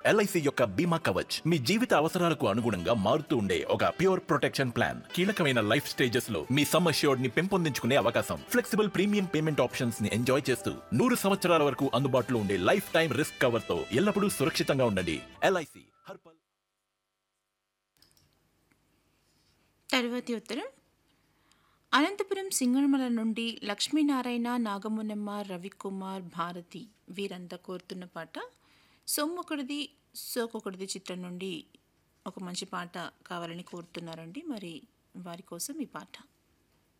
LIC యొక్క బీమా కవచ్ మీ జీవిత అవసరాలకు అనుగుణంగా మారుతూ ఉండే ఒక ప్యూర్ ప్రొటెక్షన్ ప్లాన్ కీలకమైన లైఫ్ స్టేజెస్ లో మీ సమ్ అష్యూర్డ్ ని పెంపొందించుకునే అవకాశం ఫ్లెక్సిబుల్ ప్రీమియం పేమెంట్ ఆప్షన్స్ ని ఎంజాయ్ చేస్తూ నూరు సంవత్సరాల వరకు అందుబాటులో ఉండే లైఫ్ టైం రిస్క్ కవర్ తో ఎల్లప్పుడూ సురక్షితంగా ఉండండి ఎల్ఐసి హర్పల్ తరువాతి ఉత్తరం అనంతపురం సింగనమల నుండి లక్ష్మీనారాయణ నాగమునమ్మ రవికుమార్ భారతి వీరంతా కోరుతున్న పాట సొమ్మొకటిది సోకొకటిది చిత్రం నుండి ఒక మంచి పాట కావాలని కోరుతున్నారండి మరి వారి కోసం ఈ పాట